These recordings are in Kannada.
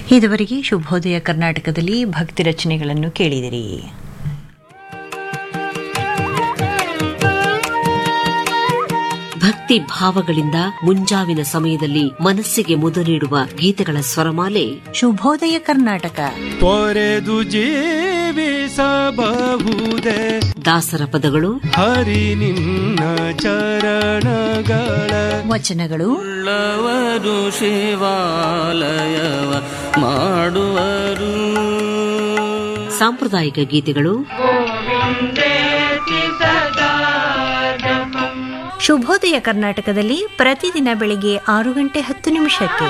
ಇದುವರೆಗೆ ಶುಭೋದಯ ಕರ್ನಾಟಕದಲ್ಲಿ ಭಕ್ತಿ ರಚನೆಗಳನ್ನು ಕೇಳಿದಿರಿ ಭಕ್ತಿ ಭಾವಗಳಿಂದ ಮುಂಜಾವಿನ ಸಮಯದಲ್ಲಿ ಮನಸ್ಸಿಗೆ ಮುದ ನೀಡುವ ಗೀತೆಗಳ ಸ್ವರಮಾಲೆ ಶುಭೋದಯ ಕರ್ನಾಟಕ ತೊರೆದು ಜೀವಿಸಬಹುದೇ ದಾಸರ ಪದಗಳು ಹರಿ ನಿನ್ನ ಚರಣಗಳ ವಚನಗಳು ಉಳ್ಳವರು ಶಿವಾಲಯವ ಮಾಡುವರು ಸಾಂಪ್ರದಾಯಿಕ ಗೀತೆಗಳು ಶುಭೋದಯ ಕರ್ನಾಟಕದಲ್ಲಿ ಪ್ರತಿದಿನ ಬೆಳಿಗ್ಗೆ ಆರು ಗಂಟೆ ಹತ್ತು ನಿಮಿಷಕ್ಕೆ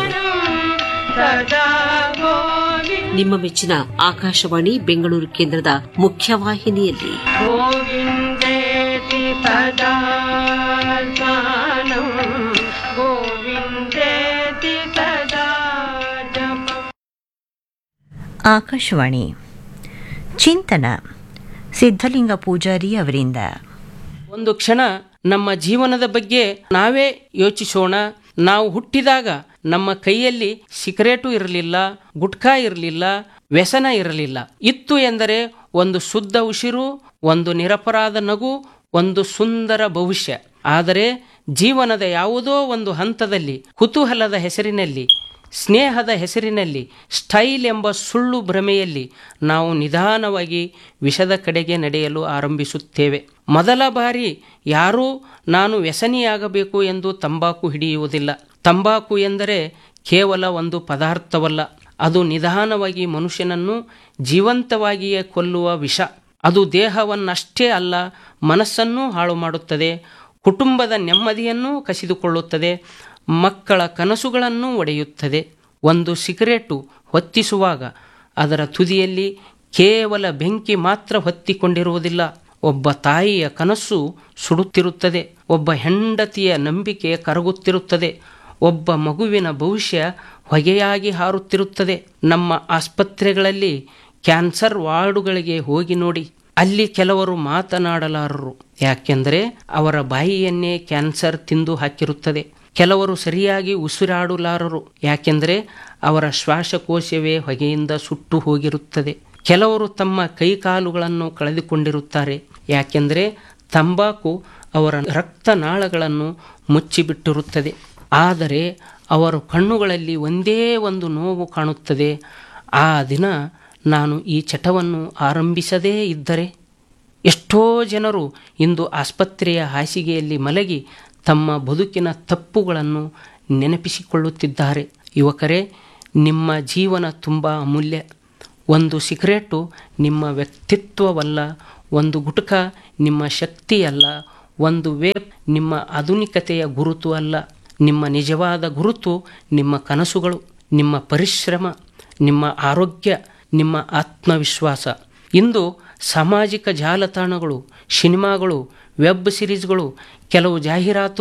ನಿಮ್ಮ ಮೆಚ್ಚಿನ ಆಕಾಶವಾಣಿ ಬೆಂಗಳೂರು ಕೇಂದ್ರದ ಮುಖ್ಯವಾಹಿನಿಯಲ್ಲಿ ಆಕಾಶವಾಣಿ ಚಿಂತನ ಸಿದ್ಧಲಿಂಗ ಪೂಜಾರಿ ಅವರಿಂದ ಒಂದು ಕ್ಷಣ ನಮ್ಮ ಜೀವನದ ಬಗ್ಗೆ ನಾವೇ ಯೋಚಿಸೋಣ ನಾವು ಹುಟ್ಟಿದಾಗ ನಮ್ಮ ಕೈಯಲ್ಲಿ ಸಿಗರೇಟು ಇರಲಿಲ್ಲ ಗುಟ್ಕಾ ಇರಲಿಲ್ಲ ವ್ಯಸನ ಇರಲಿಲ್ಲ ಇತ್ತು ಎಂದರೆ ಒಂದು ಶುದ್ಧ ಉಸಿರು ಒಂದು ನಿರಪರಾಧ ನಗು ಒಂದು ಸುಂದರ ಭವಿಷ್ಯ ಆದರೆ ಜೀವನದ ಯಾವುದೋ ಒಂದು ಹಂತದಲ್ಲಿ ಕುತೂಹಲದ ಹೆಸರಿನಲ್ಲಿ ಸ್ನೇಹದ ಹೆಸರಿನಲ್ಲಿ ಸ್ಟೈಲ್ ಎಂಬ ಸುಳ್ಳು ಭ್ರಮೆಯಲ್ಲಿ ನಾವು ನಿಧಾನವಾಗಿ ವಿಷದ ಕಡೆಗೆ ನಡೆಯಲು ಆರಂಭಿಸುತ್ತೇವೆ ಮೊದಲ ಬಾರಿ ಯಾರೂ ನಾನು ವ್ಯಸನಿಯಾಗಬೇಕು ಎಂದು ತಂಬಾಕು ಹಿಡಿಯುವುದಿಲ್ಲ ತಂಬಾಕು ಎಂದರೆ ಕೇವಲ ಒಂದು ಪದಾರ್ಥವಲ್ಲ ಅದು ನಿಧಾನವಾಗಿ ಮನುಷ್ಯನನ್ನು ಜೀವಂತವಾಗಿಯೇ ಕೊಲ್ಲುವ ವಿಷ ಅದು ದೇಹವನ್ನಷ್ಟೇ ಅಲ್ಲ ಮನಸ್ಸನ್ನೂ ಹಾಳು ಮಾಡುತ್ತದೆ ಕುಟುಂಬದ ನೆಮ್ಮದಿಯನ್ನೂ ಕಸಿದುಕೊಳ್ಳುತ್ತದೆ ಮಕ್ಕಳ ಕನಸುಗಳನ್ನು ಒಡೆಯುತ್ತದೆ ಒಂದು ಸಿಗರೇಟು ಹೊತ್ತಿಸುವಾಗ ಅದರ ತುದಿಯಲ್ಲಿ ಕೇವಲ ಬೆಂಕಿ ಮಾತ್ರ ಹೊತ್ತಿಕೊಂಡಿರುವುದಿಲ್ಲ ಒಬ್ಬ ತಾಯಿಯ ಕನಸು ಸುಡುತ್ತಿರುತ್ತದೆ ಒಬ್ಬ ಹೆಂಡತಿಯ ನಂಬಿಕೆ ಕರಗುತ್ತಿರುತ್ತದೆ ಒಬ್ಬ ಮಗುವಿನ ಭವಿಷ್ಯ ಹೊಗೆಯಾಗಿ ಹಾರುತ್ತಿರುತ್ತದೆ ನಮ್ಮ ಆಸ್ಪತ್ರೆಗಳಲ್ಲಿ ಕ್ಯಾನ್ಸರ್ ವಾರ್ಡುಗಳಿಗೆ ಹೋಗಿ ನೋಡಿ ಅಲ್ಲಿ ಕೆಲವರು ಮಾತನಾಡಲಾರರು ಯಾಕೆಂದರೆ ಅವರ ಬಾಯಿಯನ್ನೇ ಕ್ಯಾನ್ಸರ್ ತಿಂದು ಹಾಕಿರುತ್ತದೆ ಕೆಲವರು ಸರಿಯಾಗಿ ಉಸಿರಾಡಲಾರರು ಯಾಕೆಂದರೆ ಅವರ ಶ್ವಾಸಕೋಶವೇ ಹೊಗೆಯಿಂದ ಸುಟ್ಟು ಹೋಗಿರುತ್ತದೆ ಕೆಲವರು ತಮ್ಮ ಕೈಕಾಲುಗಳನ್ನು ಕಳೆದುಕೊಂಡಿರುತ್ತಾರೆ ಯಾಕೆಂದರೆ ತಂಬಾಕು ಅವರ ರಕ್ತನಾಳಗಳನ್ನು ಮುಚ್ಚಿಬಿಟ್ಟಿರುತ್ತದೆ ಆದರೆ ಅವರ ಕಣ್ಣುಗಳಲ್ಲಿ ಒಂದೇ ಒಂದು ನೋವು ಕಾಣುತ್ತದೆ ಆ ದಿನ ನಾನು ಈ ಚಟವನ್ನು ಆರಂಭಿಸದೇ ಇದ್ದರೆ ಎಷ್ಟೋ ಜನರು ಇಂದು ಆಸ್ಪತ್ರೆಯ ಹಾಸಿಗೆಯಲ್ಲಿ ಮಲಗಿ ತಮ್ಮ ಬದುಕಿನ ತಪ್ಪುಗಳನ್ನು ನೆನಪಿಸಿಕೊಳ್ಳುತ್ತಿದ್ದಾರೆ ಯುವಕರೇ ನಿಮ್ಮ ಜೀವನ ತುಂಬ ಅಮೂಲ್ಯ ಒಂದು ಸಿಗರೇಟು ನಿಮ್ಮ ವ್ಯಕ್ತಿತ್ವವಲ್ಲ ಒಂದು ಗುಟುಕ ನಿಮ್ಮ ಶಕ್ತಿಯಲ್ಲ ಒಂದು ವೇಪ್ ನಿಮ್ಮ ಆಧುನಿಕತೆಯ ಗುರುತು ಅಲ್ಲ ನಿಮ್ಮ ನಿಜವಾದ ಗುರುತು ನಿಮ್ಮ ಕನಸುಗಳು ನಿಮ್ಮ ಪರಿಶ್ರಮ ನಿಮ್ಮ ಆರೋಗ್ಯ ನಿಮ್ಮ ಆತ್ಮವಿಶ್ವಾಸ ಇಂದು ಸಾಮಾಜಿಕ ಜಾಲತಾಣಗಳು ಸಿನಿಮಾಗಳು ವೆಬ್ ಸಿರೀಸ್ಗಳು ಕೆಲವು ಜಾಹೀರಾತು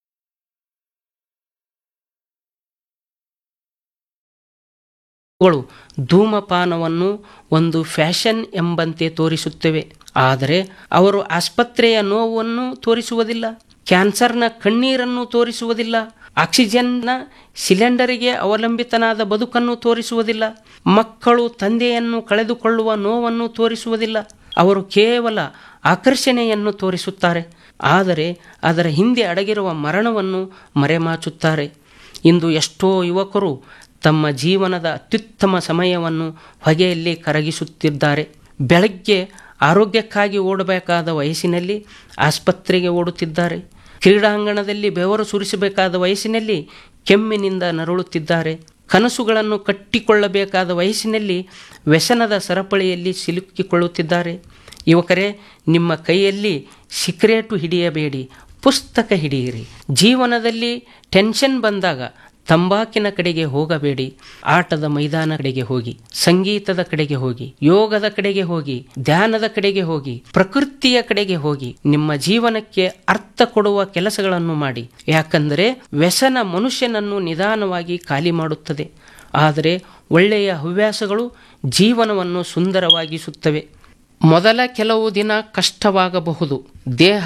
ಗಳು ಧೂಮಪಾನವನ್ನು ಒಂದು ಫ್ಯಾಷನ್ ಎಂಬಂತೆ ತೋರಿಸುತ್ತವೆ ಆದರೆ ಅವರು ಆಸ್ಪತ್ರೆಯ ನೋವನ್ನು ತೋರಿಸುವುದಿಲ್ಲ ಕ್ಯಾನ್ಸರ್ನ ಕಣ್ಣೀರನ್ನು ತೋರಿಸುವುದಿಲ್ಲ ಆಕ್ಸಿಜನ್ನ ಸಿಲಿಂಡರಿಗೆ ಅವಲಂಬಿತನಾದ ಬದುಕನ್ನು ತೋರಿಸುವುದಿಲ್ಲ ಮಕ್ಕಳು ತಂದೆಯನ್ನು ಕಳೆದುಕೊಳ್ಳುವ ನೋವನ್ನು ತೋರಿಸುವುದಿಲ್ಲ ಅವರು ಕೇವಲ ಆಕರ್ಷಣೆಯನ್ನು ತೋರಿಸುತ್ತಾರೆ ಆದರೆ ಅದರ ಹಿಂದೆ ಅಡಗಿರುವ ಮರಣವನ್ನು ಮರೆಮಾಚುತ್ತಾರೆ ಇಂದು ಎಷ್ಟೋ ಯುವಕರು ತಮ್ಮ ಜೀವನದ ಅತ್ಯುತ್ತಮ ಸಮಯವನ್ನು ಹೊಗೆಯಲ್ಲಿ ಕರಗಿಸುತ್ತಿದ್ದಾರೆ ಬೆಳಗ್ಗೆ ಆರೋಗ್ಯಕ್ಕಾಗಿ ಓಡಬೇಕಾದ ವಯಸ್ಸಿನಲ್ಲಿ ಆಸ್ಪತ್ರೆಗೆ ಓಡುತ್ತಿದ್ದಾರೆ ಕ್ರೀಡಾಂಗಣದಲ್ಲಿ ಬೆವರು ಸುರಿಸಬೇಕಾದ ವಯಸ್ಸಿನಲ್ಲಿ ಕೆಮ್ಮಿನಿಂದ ನರಳುತ್ತಿದ್ದಾರೆ ಕನಸುಗಳನ್ನು ಕಟ್ಟಿಕೊಳ್ಳಬೇಕಾದ ವಯಸ್ಸಿನಲ್ಲಿ ವ್ಯಸನದ ಸರಪಳಿಯಲ್ಲಿ ಸಿಲುಕಿಕೊಳ್ಳುತ್ತಿದ್ದಾರೆ ಯುವಕರೇ ನಿಮ್ಮ ಕೈಯಲ್ಲಿ ಸಿಗರೇಟು ಹಿಡಿಯಬೇಡಿ ಪುಸ್ತಕ ಹಿಡಿಯಿರಿ ಜೀವನದಲ್ಲಿ ಟೆನ್ಷನ್ ಬಂದಾಗ ತಂಬಾಕಿನ ಕಡೆಗೆ ಹೋಗಬೇಡಿ ಆಟದ ಮೈದಾನ ಕಡೆಗೆ ಹೋಗಿ ಸಂಗೀತದ ಕಡೆಗೆ ಹೋಗಿ ಯೋಗದ ಕಡೆಗೆ ಹೋಗಿ ಧ್ಯಾನದ ಕಡೆಗೆ ಹೋಗಿ ಪ್ರಕೃತಿಯ ಕಡೆಗೆ ಹೋಗಿ ನಿಮ್ಮ ಜೀವನಕ್ಕೆ ಅರ್ಥ ಕೊಡುವ ಕೆಲಸಗಳನ್ನು ಮಾಡಿ ಯಾಕಂದರೆ ವ್ಯಸನ ಮನುಷ್ಯನನ್ನು ನಿಧಾನವಾಗಿ ಖಾಲಿ ಮಾಡುತ್ತದೆ ಆದರೆ ಒಳ್ಳೆಯ ಹವ್ಯಾಸಗಳು ಜೀವನವನ್ನು ಸುಂದರವಾಗಿಸುತ್ತವೆ ಮೊದಲ ಕೆಲವು ದಿನ ಕಷ್ಟವಾಗಬಹುದು ದೇಹ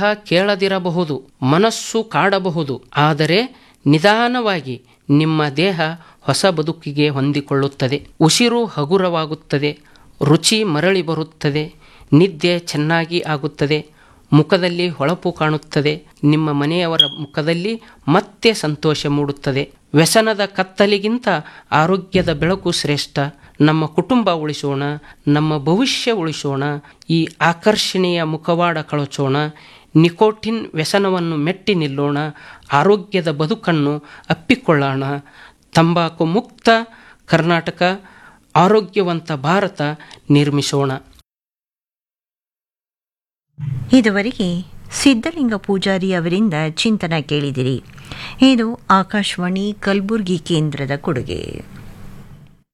ಕೇಳದಿರಬಹುದು ಮನಸ್ಸು ಕಾಡಬಹುದು ಆದರೆ ನಿಧಾನವಾಗಿ ನಿಮ್ಮ ದೇಹ ಹೊಸ ಬದುಕಿಗೆ ಹೊಂದಿಕೊಳ್ಳುತ್ತದೆ ಉಸಿರು ಹಗುರವಾಗುತ್ತದೆ ರುಚಿ ಮರಳಿ ಬರುತ್ತದೆ ನಿದ್ದೆ ಚೆನ್ನಾಗಿ ಆಗುತ್ತದೆ ಮುಖದಲ್ಲಿ ಹೊಳಪು ಕಾಣುತ್ತದೆ ನಿಮ್ಮ ಮನೆಯವರ ಮುಖದಲ್ಲಿ ಮತ್ತೆ ಸಂತೋಷ ಮೂಡುತ್ತದೆ ವ್ಯಸನದ ಕತ್ತಲಿಗಿಂತ ಆರೋಗ್ಯದ ಬೆಳಕು ಶ್ರೇಷ್ಠ ನಮ್ಮ ಕುಟುಂಬ ಉಳಿಸೋಣ ನಮ್ಮ ಭವಿಷ್ಯ ಉಳಿಸೋಣ ಈ ಆಕರ್ಷಣೆಯ ಮುಖವಾಡ ಕಳಚೋಣ ನಿಕೋಟಿನ್ ವ್ಯಸನವನ್ನು ಮೆಟ್ಟಿ ನಿಲ್ಲೋಣ ಆರೋಗ್ಯದ ಬದುಕನ್ನು ಅಪ್ಪಿಕೊಳ್ಳೋಣ ತಂಬಾಕು ಮುಕ್ತ ಕರ್ನಾಟಕ ಆರೋಗ್ಯವಂತ ಭಾರತ ನಿರ್ಮಿಸೋಣ ಇದುವರೆಗೆ ಸಿದ್ಧಲಿಂಗ ಪೂಜಾರಿ ಅವರಿಂದ ಚಿಂತನ ಕೇಳಿದಿರಿ ಇದು ಆಕಾಶವಾಣಿ ಕಲಬುರಗಿ ಕೇಂದ್ರದ ಕೊಡುಗೆ